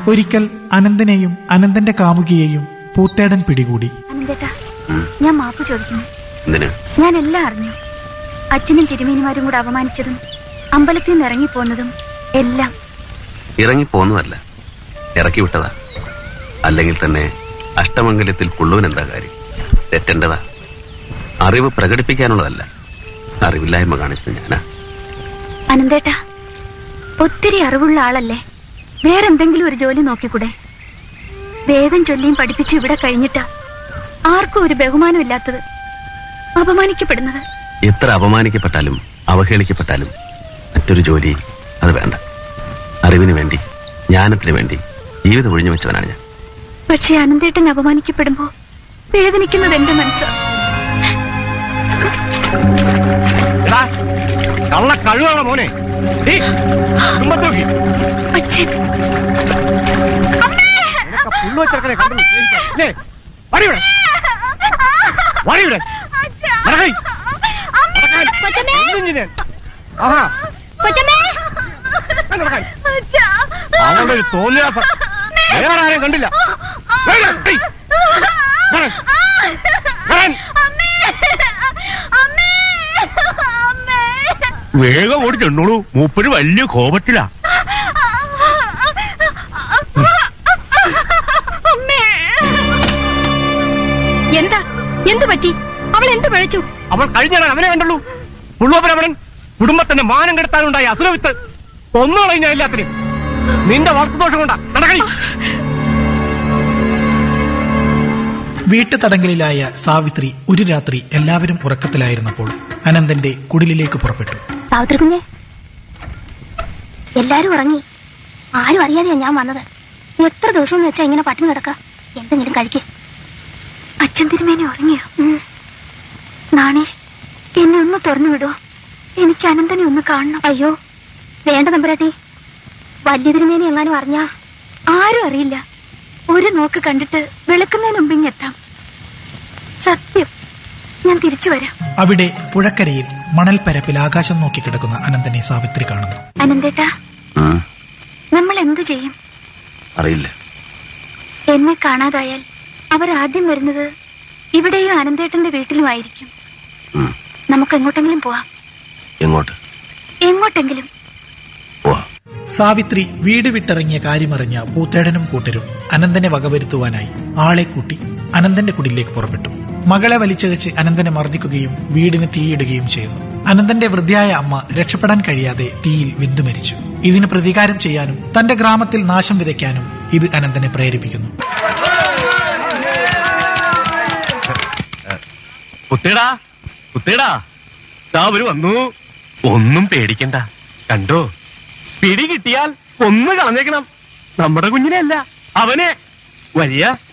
ഒരിക്കൽ അനന്തനെയും അനന്തന്റെ കാമുകിയെയും പൂത്തേടൻ പിടികൂടി അനന്തേട്ടാ ഞാൻ മാപ്പ് ചോദിക്കുന്നു എന്തിന് ഞാൻ എല്ലാം അറിഞ്ഞു അച്ഛനും തിരുമേനിമാരും കൂടെ അപമാനിച്ചതും അമ്പലത്തിൽ നിന്ന് ഇറങ്ങിപ്പോന്നതും എല്ലാം ഇറങ്ങിപ്പോന്നതല്ല ഇറക്കി വിട്ടതാ അല്ലെങ്കിൽ തന്നെ അഷ്ടമംഗലത്തിൽ പുള്ളുവൻ എന്താ കാര്യം തെറ്റേണ്ടതാ അറിവ് പ്രകടിപ്പിക്കാനുള്ളതല്ല അറിവില്ലായ്മ കാണിച്ചത് ഞാനാ അനന്തേട്ടാ ഒത്തിരി അറിവുള്ള ആളല്ലേ വേറെന്തെങ്കിലും ഒരു ജോലി നോക്കിക്കൂടെ വേദം ചൊല്ലിയും പഠിപ്പിച്ച് ഇവിടെ കഴിഞ്ഞിട്ടാ ആർക്കും ഒരു ബഹുമാനമില്ലാത്തത് അപമാനിക്കപ്പെടുന്നത് എത്ര അപമാനിക്കപ്പെട്ടാലും അവഹേളിക്കപ്പെട്ടാലും മറ്റൊരു ജോലി അത് വേണ്ട അറിവിന് വേണ്ടി ജ്ഞാനത്തിന് വേണ്ടി ജീവിതം ഒഴിഞ്ഞു വെച്ചവനാണ് ഞാൻ പക്ഷെ അനന്തേട്ടൻ അപമാനിക്കപ്പെടുമ്പോ വേദനിക്കുന്നത് എന്റെ മനസ്സാ എടാ കള്ള കഴിവാണോ മോനെ ഏയ്, കുടുംബത്ത് നോക്കി. അച്ഛൻ നിനക്ക് പുള്ളു വെച്ചെടുക്കണേ കണ്ടു സ്നേഹിക്കാൻ. ഇല്ലേ? വാടി ഇവിടെ. വാടി ഇവിടെ. നടക്കടി. നടക്കാൻ. ഒന്നും ഞാൻ. ആഹാ, ഞാൻ നടക്കാൻ. അവളുടെ ഒരു തോന്നിയാസം വേറെ ആരെയും കണ്ടില്ല വേഗം, ഏയ്. വരാൻ. വരാൻ. വേഗം ഓടി ചെന്നോളൂ മൂപ്പര് വലിയ കോപത്തിലാ എന്താ എന്തു പറ്റി അവൾ എന്ത് പഴച്ചു അവൾ കഴിഞ്ഞാണ് അവനെ കണ്ടുള്ളൂ പുള്ളോപരമണൻ കുടുംബത്തിന്റെ മാനം കെടുത്താനുണ്ടായ അസുരവിത്ത് ഒന്നു കളഞ്ഞ എല്ലാത്തിനും നിന്റെ വളർത്തുദോഷം കൊണ്ടാ നടക്കണി വീട്ടുതടങ്കലിലായ സാവിത്രി ഒരു രാത്രി എല്ലാവരും ഉറക്കത്തിലായിരുന്നപ്പോൾ അനന്തന്റെ കുടിലിലേക്ക് പുറപ്പെട്ടു സാവിത്രി കുഞ്ഞെ എല്ലാരും ഉറങ്ങി ആരും അറിയാതെയാ ഞാൻ വന്നത് എത്ര ദിവസം എന്ന് വെച്ചാ ഇങ്ങനെ പട്ടിണി കിടക്ക എന്തെങ്കിലും കഴിക്ക് അച്ഛൻ തിരുമേനി ഉറങ്ങിയോ നാണേ എന്നെ ഒന്ന് തുറന്നു വിടുവോ എനിക്ക് അനന്തനെ ഒന്ന് കാണണം അയ്യോ വേണ്ട തമ്പുരാട്ടി വലിയ തിരുമേനി എങ്ങാനും അറിഞ്ഞാ ആരും അറിയില്ല ഒരു നോക്ക് കണ്ടിട്ട് വെളുക്കുന്നതിന് മുമ്പ് ഇങ്ങെത്താം സത്യം ഞാൻ തിരിച്ചു വരാം അവിടെ പുഴക്കരയിൽ മണൽപ്പരപ്പിൽ ആകാശം നോക്കി കിടക്കുന്ന അനന്തനെ സാവിത്രി കാണുന്നു അനന്തേട്ടാ ഉം, നമ്മൾ എന്തു ചെയ്യും അറിയില്ല എന്നെ കാണാതായാൽ അവർ ആദ്യം വരുന്നത് ഇവിടെയും അനന്തേട്ടന്റെ വീട്ടിലുമായിരിക്കും ഉം, നമുക്ക് എങ്ങോട്ടെങ്കിലും പോവാം എങ്ങോട്ട് എങ്ങോട്ടെങ്കിലും പോവാ സാവിത്രി വീട് വിട്ടിറങ്ങിയ കാര്യമറിഞ്ഞ പൂത്തേടനും കൂട്ടരും അനന്തനെ വകവരുത്തുവാനായി ആളെ കൂട്ടി അനന്തന്റെ കുടിലേക്ക് പുറപ്പെട്ടു മകളെ വലിച്ചഴച്ച് അനന്തനെ മർദ്ദിക്കുകയും വീടിന് തീയിടുകയും ചെയ്യുന്നു അനന്തന്റെ വൃദ്ധയായ അമ്മ രക്ഷപ്പെടാൻ കഴിയാതെ തീയിൽ വെന്തു മരിച്ചു ഇതിന് പ്രതികാരം ചെയ്യാനും തന്റെ ഗ്രാമത്തിൽ നാശം വിതയ്ക്കാനും ഇത് അനന്തനെ പ്രേരിപ്പിക്കുന്നു കുത്തേടാ കുത്തേടാ അവര് വന്നു ഒന്നും പേടിക്കണ്ട കണ്ടോ പിടി കിട്ടിയാൽ ഒന്ന് കളഞ്ഞേക്കണം നമ്മുടെ കുഞ്ഞിനെ അല്ല അവനെ വലിയ